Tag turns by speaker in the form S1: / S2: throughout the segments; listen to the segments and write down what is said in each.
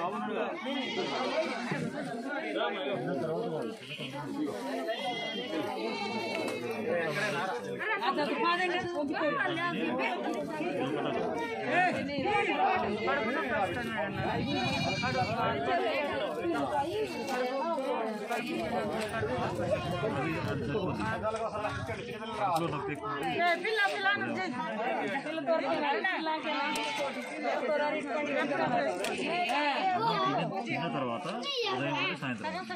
S1: తిన్న తర్వాత ఉదయం నుండి సాయంత్రం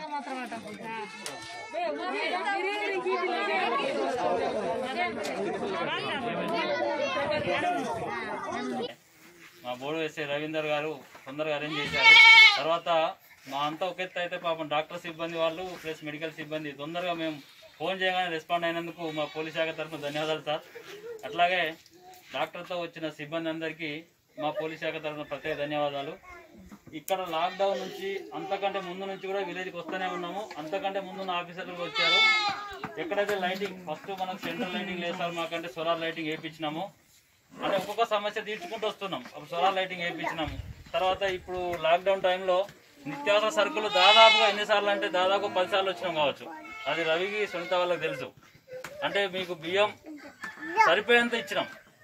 S2: మా బోర్డు వేసే రవీందర్ గారు తొందరగా అరేంజ్ చేశారు తర్వాత మా అంతా ఒక ఎత్తు అయితే పాపం డాక్టర్ సిబ్బంది వాళ్ళు ప్లస్ మెడికల్ సిబ్బంది తొందరగా మేము ఫోన్ చేయగానే రెస్పాండ్ అయినందుకు మా పోలీస్ శాఖ తరఫున ధన్యవాదాలు సార్ అట్లాగే డాక్టర్తో వచ్చిన సిబ్బంది అందరికీ మా పోలీస్ శాఖ తరఫున ప్రత్యేక ధన్యవాదాలు ఇక్కడ లాక్డౌన్ నుంచి అంతకంటే ముందు నుంచి కూడా విలేజ్కి వస్తూనే ఉన్నాము అంతకంటే ముందు ఉన్న ఆఫీసర్లు వచ్చారు ఎక్కడైతే లైటింగ్ ఫస్ట్ మనకు సెంట్రల్ లైటింగ్ లేదు సార్ మాకంటే సోలార్ లైటింగ్ వేయించినాము అంటే ఒక్కొక్క సమస్య తీర్చుకుంటూ వస్తున్నాం అప్పుడు సోలార్ లైటింగ్ వేయించినాము తర్వాత ఇప్పుడు లాక్డౌన్ టైంలో నిత్యావసర సరుకులు దాదాపుగా ఎన్నిసార్లు అంటే దాదాపు పది సార్లు వచ్చినాం కావచ్చు అది రవికి సునీత వాళ్ళకి తెలుసు అంటే మీకు బియ్యం సరిపోయేంత ఇచ్చినాం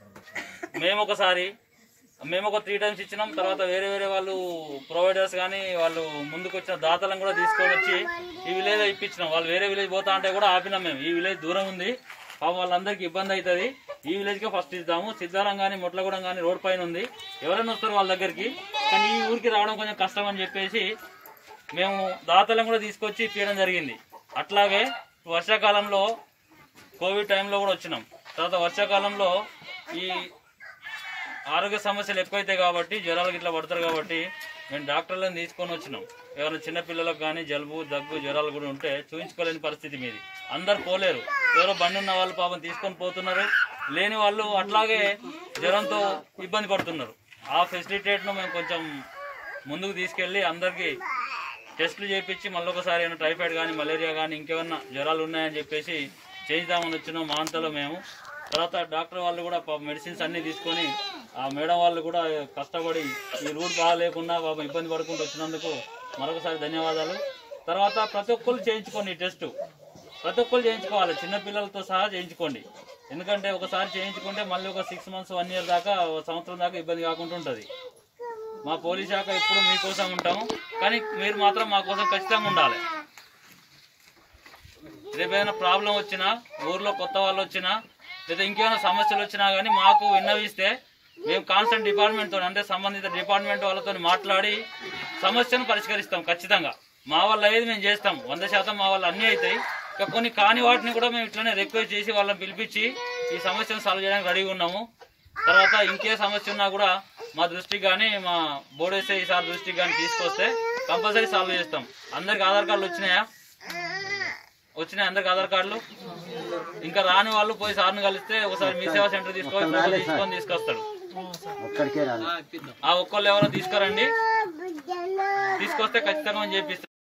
S2: మేము ఒకసారి మేము ఒక త్రీ టైమ్స్ ఇచ్చినాం తర్వాత వేరే వేరే వాళ్ళు ప్రొవైడర్స్ కానీ వాళ్ళు ముందుకు వచ్చిన దాతలను కూడా తీసుకొని వచ్చి ఈ విలేజ్ ఇప్పించినాం వాళ్ళు వేరే విలేజ్ పోతా అంటే కూడా ఆపినాం మేము ఈ విలేజ్ దూరం ఉంది పాపం వాళ్ళందరికీ ఇబ్బంది అవుతుంది ఈ విలేజ్కే ఫస్ట్ ఇద్దాము సిద్ధారం కానీ మొట్లగూడెం కానీ రోడ్ పైన ఉంది ఎవరైనా వస్తారు వాళ్ళ దగ్గరికి కానీ ఈ ఊరికి రావడం కొంచెం కష్టం అని చెప్పేసి మేము దాతలను కూడా తీసుకొచ్చి ఇప్పించడం జరిగింది అట్లాగే వర్షాకాలంలో కోవిడ్ టైంలో కూడా వచ్చినాం తర్వాత వర్షాకాలంలో ఈ ఆరోగ్య సమస్యలు ఎక్కువైతాయి కాబట్టి జ్వరాలు ఇట్లా పడతారు కాబట్టి మేము డాక్టర్లను తీసుకొని వచ్చినాం ఎవరైనా చిన్న పిల్లలకు కానీ జలుబు దగ్గు జ్వరాలు కూడా ఉంటే చూపించుకోలేని పరిస్థితి మీది అందరు పోలేరు ఎవరో బండి ఉన్న వాళ్ళు పాపం తీసుకొని పోతున్నారు లేని వాళ్ళు అట్లాగే జ్వరంతో ఇబ్బంది పడుతున్నారు ఆ ఫెసిలిటేట్ను మేము కొంచెం ముందుకు తీసుకెళ్ళి అందరికీ టెస్టులు చేయించి మళ్ళీ ఒకసారి ఏమైనా టైఫాయిడ్ కానీ మలేరియా కానీ ఇంకేమన్నా జ్వరాలు ఉన్నాయని చెప్పేసి చేయిద్దామని వచ్చినాం మా అంతలో మేము తర్వాత డాక్టర్ వాళ్ళు కూడా మెడిసిన్స్ అన్ని తీసుకొని ఆ మేడం వాళ్ళు కూడా కష్టపడి ఈ రూట్ బాగాలేకుండా పాపం ఇబ్బంది పడుకుంటూ వచ్చినందుకు మరొకసారి ధన్యవాదాలు తర్వాత ప్రతి ఒక్కరు చేయించుకోండి ఈ టెస్ట్ ప్రతి ఒక్కరు చేయించుకోవాలి చిన్న పిల్లలతో సహా చేయించుకోండి ఎందుకంటే ఒకసారి చేయించుకుంటే మళ్ళీ ఒక సిక్స్ మంత్స్ వన్ ఇయర్ దాకా ఒక సంవత్సరం దాకా ఇబ్బంది కాకుండా ఉంటుంది మా పోలీస్ శాఖ ఎప్పుడు మీకోసం ఉంటాము కానీ మీరు మాత్రం మా కోసం ఖచ్చితంగా ఉండాలి రేపు ఏదైనా ప్రాబ్లం వచ్చినా ఊర్లో కొత్త వాళ్ళు వచ్చినా లేదా ఇంకేమైనా సమస్యలు వచ్చినా కానీ మాకు విన్నవిస్తే మేము కాన్సర్న్ డిపార్ట్మెంట్తో అంటే సంబంధిత డిపార్ట్మెంట్ వాళ్ళతో మాట్లాడి సమస్యను పరిష్కరిస్తాం ఖచ్చితంగా మా వల్ల అయ్యేది మేము చేస్తాం వంద శాతం మా వల్ల అన్నీ అవుతాయి ఇక కొన్ని కాని వాటిని కూడా మేము ఇట్లనే రిక్వెస్ట్ చేసి వాళ్ళని పిలిపించి ఈ సమస్యను సాల్వ్ చేయడానికి రెడీగా ఉన్నాము తర్వాత ఇంకే సమస్య ఉన్నా కూడా మా దృష్టికి కానీ మా బోర్డు వేసే ఈసారి దృష్టికి కానీ తీసుకొస్తే కంపల్సరీ సాల్వ్ చేస్తాం అందరికి ఆధార్ కార్డులు వచ్చినాయా వచ్చినాయి అందరికి ఆధార్ కార్డులు ఇంకా రాని వాళ్ళు పోయి సార్ని కలిస్తే ఒకసారి మీ సేవా సెంటర్ తీసుకొని ఫోటో తీసుకొని తీసుకొస్తాడు
S3: ఒక్కడికే రాదు
S2: ఆ ఒక్కళ్ళు ఎవరో తీసుకురండి తీసుకొస్తే ఖచ్చితంగా మనం చేపిస్తాం